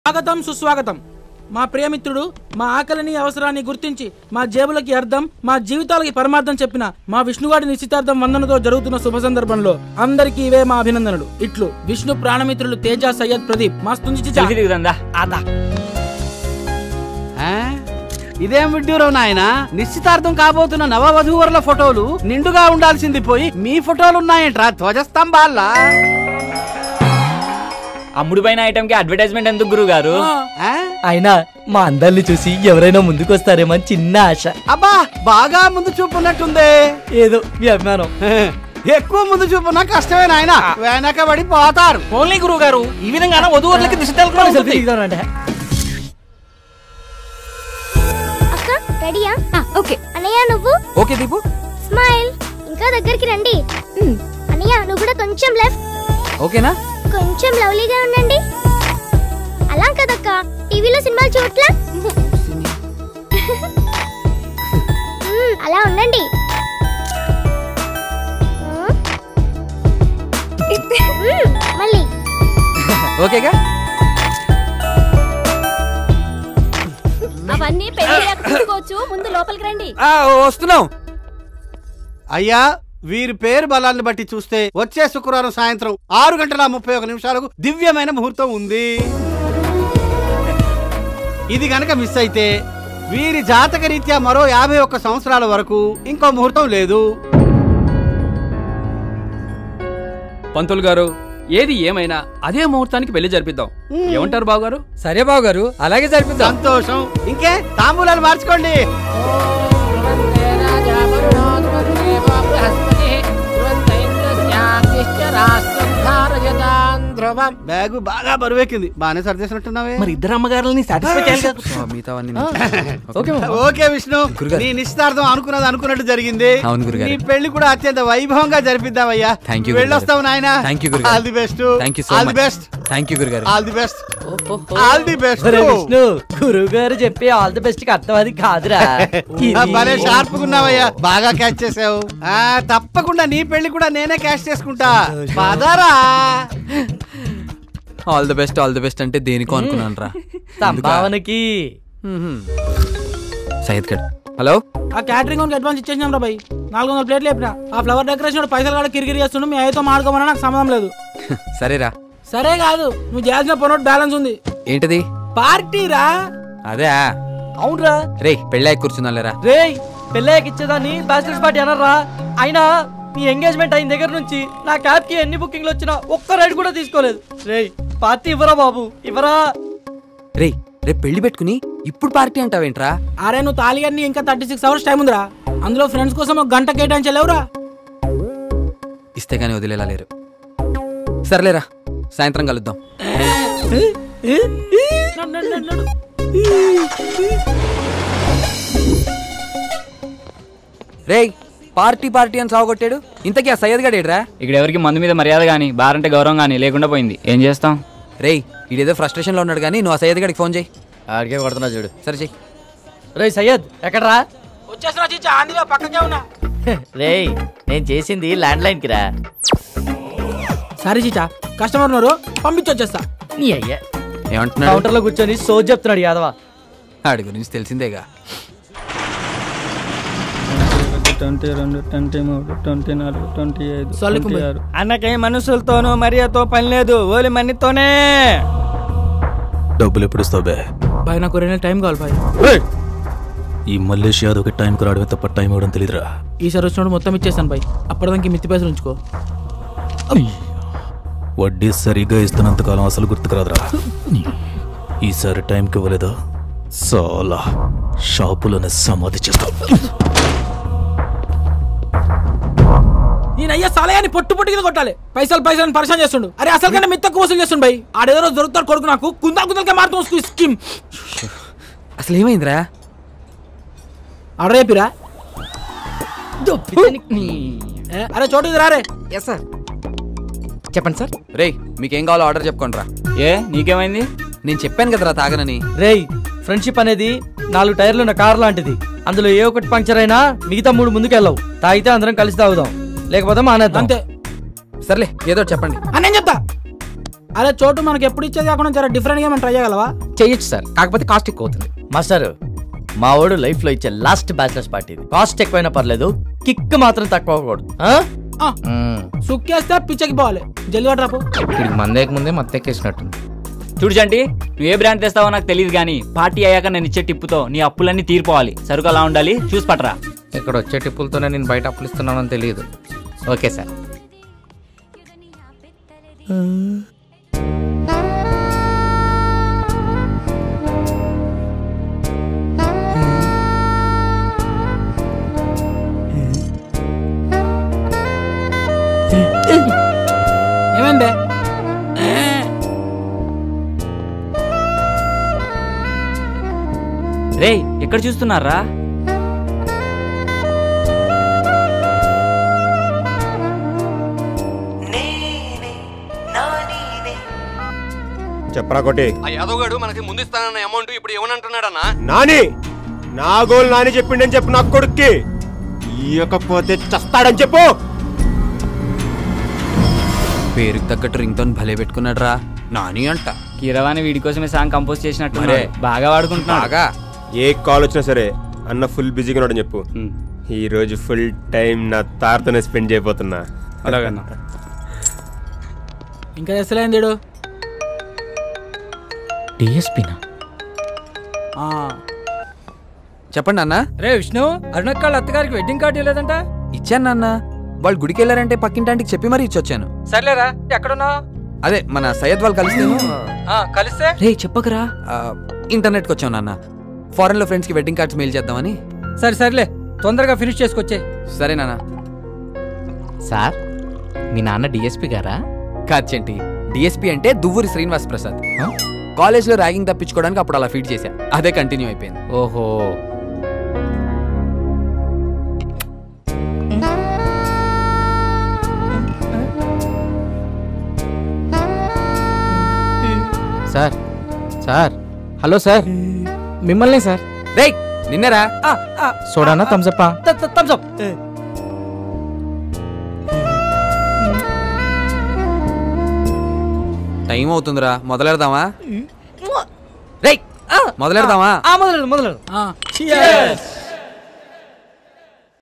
స్వాగతం సుస్వాగతం మా ప్రియమిత్రుడు మా ఆకలిని అవసరాన్ని గుర్తించి మా జేబులకి అర్థం మా జీవితాలకి పరమార్థం చెప్పిన మా విష్ణువాడి నిశ్చితార్థం వందనతో జరుగుతున్న శుభ సందర్భంలో అందరికీ ఇవే మా అభినందనలు ఇట్లు విష్ణు ప్రాణమిత్రులు తేజ సయ్యద్ ప్రదీప్ మా స్తుంచి సెల్ఫీ దిగుదందా అదా ఆ? ఇదేం విడ్డూరం నాయన నిశ్చితార్థం కాబోతున్న నవవధూవరుల ఫోటోలు నిండుగా ఉండాల్సింది పోయి మీ ఫోటోలు ఉన్నాయంట్రా ధ్వజస్తంభాల్లా అమ్ముడు పైన ఐటమ్ కి అడ్వర్టైజ్మెంట్ ఎందుకు గురువు గారు ఆ? అయినా మా అందరిని చూసి ఎవరైనా ముందుకొస్తారేమో అని చిన్న ఆశ అబ్బా బాగా ముందు చూపున్నట్టుందే ఏదో మీ అభిమానం ఎక్కువ ముందు చూపున్నా కష్టమే నాయన వెనకబడి పోతారు ఓన్లీ గురువు గారు ఈ విధంగా వధువులకి సెల్ఫీ దిగుదామంటే అక్క రెడీయా ఓకే అన్నయ్య నువ్వు ఓకే దీపు స్మైల్ ఇంకా దగ్గరికి రండి అన్నయ్య నువ్వు కూడా కొంచెం లెఫ్ట్ ఓకేనా కొంచెం లవ్లీగా ఉండండి అలా కదక్క టీవీలో సినిమాలు చూడట్లా మ్మ్, అలా ఉండండి మ్మ్, మళ్ళీ ఓకేగా అవన్నీ పెళ్లి చూసుకోవచ్చు ముందు లోపలికి రండి వస్తున్నాం అయ్యా వీరి పేరు బలాన్ని బట్టి చూస్తే వచ్చే శుక్రవారం సాయంత్రం ఆరు గంటల ముప్పై ఒక నిమిషాలకు దివ్యమైన ముహూర్తం ఉంది ఇది గనక మిస్ అయితే వీరి జాతక రీత్యా మరో యాభై ఒక్క సంవత్సరాల వరకు ఇంకో ముహూర్తం లేదు పంతులు గారు ఏది ఏమైనా అదే ముహూర్తానికి పెళ్లి జరిపిద్దాం ఏమంటారు బాబు గారు సరే బాబు గారు అలాగే జరిపిద్దాం సంతోషం ఇంకే తాంబూలాలు మార్చుకోండి బ్యాగు బాగా బరువెక్కింది బాగానే సర్దేసినట్టున్నావే మరి ఇద్దరు అమ్మగారులని సాటిస్ఫై చేయాలి కదా ఓకే మామ. ఓకే విష్ణు నీ నిశ్చితార్థం అనుకున్నది అనుకున్నట్టు జరిగింది అవును గురుగారు. నీ పెళ్లి కూడా అత్యంత వైభవంగా జరిపిద్దామయ్యా Thank you, వెళ్ళొస్తావు నాయన Thank you, గురుగారు. All the best thank you so all the much best thank you గురుగారు all the best all the best ఒరే విష్ణు గురువు గారు చెప్పి ఆల్ ది బెస్ట్ కి అర్థం అది కాదురా ఇది- భలే షార్ప్ ఉన్నావయ్యా బాగా క్యాచ్ చేసావు ఆ తప్పకుండా నీ పెళ్లి కూడా నేనే క్యాచ్ చేసుకుంటా పదరా all the best all the best అంటే దేనికో అనుకున్నాను రా సంభావనకి సయ్యద్ గడ్ హలో ఆ క్యాటరింగ్ వానికి అడ్వాన్స్ ఇచ్చేసినాం రా భయ్ నాలుగు వందల ప్లేట్లు లేపినా ఆ ఫ్లవర్ డెకరేషన్ పైసలు కూడా కిరికిరి చేస్తుండు మీ అయ్యతో మాడుకోమన్నా నాకు సంబంధం లేదు సరేరా సరే కాదు నువ్వు చేయాల్సిన పనోట్ బ్యాలెన్స్ ఉంది ఏంటిది పార్టీ రా అదే అవునరా రే పెళ్ళాయి కూర్చున్నాలేరా రేయ్ పెళ్ళయ్యకి ఇచ్చేదాన్ని బ్యాచిలర్స్ పార్టీ అనరా అయినా మీ ఎంగేజ్మెంట్ అయిన దగ్గర నుంచి నా క్యాబ్ కి ఎన్ని బుకింగ్లు వచ్చినా ఒక్క రైడ్ కూడా తీసుకోలేదు రేయ్ పార్టీ ఇవ్వరా బాబు ఇవ్వరా రే రేపు పెళ్లి పెట్టుకుని ఇప్పుడు పార్టీ అంటావేంట్రా అరే నువ్వు తాళి అన్ని ఇంకా థర్టీ సిక్స్ అవర్స్ టైం ఉందిరా అందులో ఫ్రెండ్స్ కోసం ఒక గంట కేటాయించలేవురా ఇస్తే గానీ వదిలేలా లేరు సర్లేరా సాయంత్రం కలుద్దాం నడు, నడు, నడు, నడు. రేయ్ పార్టీ పార్టీ అని సాగొట్టాడు ఇంతకీ ఆ సయ్యద్ గడేడ్రా ఇక్కడ ఎవరికి మందు మీద మర్యాద గానీ బారంటే గౌరవం గానీ లేకుండా పోయింది ఏం చేస్తాం రేయ్ ఇదేదో ఫ్రస్ట్రేషన్ లో ఉన్నాడు కానీ నువ్వు ఆ సయ్యద్ గడికి ఫోన్ చేయి ఆడికే కొడుతున్నా చూడు సరే చెయ్యి రేయ్ సయ్యద్ ఎక్కడ్రా వచ్చేస్తున్నా చిచ్చా ఆందిగా పక్కకే ఉన్నా రేయ్ నేను చేసింది ల్యాండ్ లైన్ కి రా సరే చిచ్చా కస్టమర్ ఉన్నారు పంపించి వచ్చేస్తా నీ అయ్యా ఏమంటున్నాడు కౌంటర్ లో కూర్చొని సోజ్ చెప్తున్నాడు యాదవ ఆడి గురించి తెలిసిందేగా ట్వంటీ రెండు ట్వంటీ మూడు ట్వంటీ నాలుగు ట్వంటీ ఐదు సొల్లుకు ట్వంటీ పోయి. ఆరు అన్నకే మనుషులతోనూ మరియతో పని లేదు ఓలి మనీతోనే డబ్బులు ఎప్పుడు ఇస్తావు బే బాయ్ నాకు రెండు టైం కావాలి బాయ్ ఈ మల్లేష్ యాదవ్కి టైంకి రావడమే తప్ప టైం ఇవ్వడం తెలియదురా ఈసారి వచ్చినప్పుడు మొత్తం ఇచ్చేస్తాను బాయ్ అప్పటిదానికి మిత్తి పైసలు ఉంచుకో వడ్డీ సరిగ్గా ఇస్తున్నంతకాలం అసలు గుర్తుకురాదురా ఈసారి టైంకి ఇవ్వలేదా చాలా షాపులోనే సమాధి చేస్తావు నేను అయ్యా సలయాన్ని పొట్టు పొట్టు కింద కొట్టాలి పైసలు పైసలు పరిశాన్ చేస్తుండు అరే అసలు కన్నా మిత్తకు వసూలు చేస్తుండు బాయ్ ఆడేదో రోజు దొరుకుతాడు కొడుకు నాకు కుందా కుందలకే మారుతాం స్కీమ్ అసలు ఏమైందిరా ఆర్డర్ చెప్పిరా ఏ, అరే చోటు ఇది రారే ఎస్ సార్ చెప్పండి సార్ రేయ్ మీకేం కావాలో ఆర్డర్ చెప్పుకోండి రా ఏ నీకేమైంది నేను చెప్పాను కదరా తాగనని రేయ్ ఫ్రెండ్షిప్ అనేది నాలుగు టైర్లు ఉన్న కార్ లాంటిది అందులో ఏ ఒకటి పంక్చర్ అయినా మిగతా మూడు ముందుకెళ్ళవు తాగితే అందరం కలిసి తాగుదాం లేకపోతే మానేద్దాం అంతే సర్లే ఏదో ఒకటి చెప్పండి అని నేను చెప్తా అరే చోటు మనకి ఎప్పుడు ఇచ్చేది కాకుండా జర డిఫరెంట్ గా మనం ట్రై చేయగలవా చెయ్యొచ్చు సార్ కాకపోతే కాస్ట్ ఎక్కువ అవుతుంది మాస్టర్ మా వాడు లైఫ్ లో ఇచ్చే లాస్ట్ బ్యాచిలర్స్ పార్టీ ఇది కాస్ట్ ఎక్కువైనా పర్లేదు కిక్ మాత్రం తక్కువ అవ్వకూడదు ఆ? ఆ. మ్మ్. సుక్కేస్తే పిచ్చకి పోవాలి జల్లిగా డ్రాపు వీడికి మందేక ముందే మత్తెక్కేసినట్టుంది చూడు జంటి నువ్వు ఏ బ్రాండ్ తెస్తావో నాకు తెలియదు కానీ పార్టీ అయ్యాక నేను ఇచ్చే టిప్పుతో నీ అప్పులన్నీ తీరిపోవాలి సరుకు అలా ఉండాలి చూసి పట్టరా ఇక్కడ వచ్చే టిప్పులతోనే నేను బయట అప్పులు ఇస్తున్నానని తెలియదు ఓకే సార్ ఏమైంది రేయ్ ఎక్కడ చూస్తున్నారా చెప్పరా కొట్టి ఆ యాదవ్ గాడు మనకి ముందు ఇస్తానన్న అమౌంట్ ఇప్పుడు ఏమనంటున్నాడన్నా నాని నా గోల్ నాని చెప్పిండని చెప్పు నా కొడుక్కి ఇయ్యకపోతే చస్తాడని చెప్పు పేరుకి తగ్గట్టు రింగ్ టోన్ భలే పెట్టుకున్నాడు రా నాని అంట కీరవాణి వీడి కోసమే సాంగ్ కంపోజ్ చేసినట్టు మరే. బాగా వాడుకుంటున్నాడు బాగా ఏ కాల్ వచ్చినా సరే అన్న ఫుల్ బిజీగా ఉన్నాడని చెప్పు ఈ రోజు ఫుల్ టైం నా తారతోనే స్పెండ్ చేయబోతున్నా అలాగన్నా ఇంకా తెస్తలేంది వీడు. డిఎస్పీనా ఆ చెప్పండి అన్న రే విష్ణు అరుణక్కాళ్ళ అత్తగారికి వెడ్డింగ్ కార్డు ఇవ్వలేదంట ఇచ్చాను నాన్న వాళ్ళు గుడికి వెళ్ళారంటే పక్కింటాంటికి చెప్పి మరీ ఇచ్చొచ్చాను సర్లేరా ఎక్కడున్నా అదే మన సయ్యద్ వాళ్ళు కలిస్తేను కలిస్తే రే చెప్పకరా ఆ, ఇంటర్నెట్కి వచ్చాం నాన్న ఫారెన్లో ఫ్రెండ్స్కి వెడ్డింగ్ కార్డ్స్ మెయిల్ చేద్దామని సరే సర్లే తొందరగా ఫినిష్ చేసుకొచ్చే సరే నాన్న సార్ మీ నాన్న డిఎస్పీ గారా కాచేంటి డిఎస్పీ అంటే దువ్వూరి శ్రీనివాస్ ప్రసాద్ కాలేజ్లో ర్యాగింగ్ తప్పించుకోవడానికి అప్పుడు అలా ఫీడ్ చేశా అదే కంటిన్యూ అయిపోయింది ఓహో సార్ సార్ హలో సార్ మిమ్మల్ని సార్ రేయ్ నిన్నరా సోడానా థమ్సప్పా థమ్స్ అప్ టైం అవుతుందిరా మొదలెడదామా రేయ్ మొదలెడదామా మొదలెడు మొదలెడు ఆ. Cheers.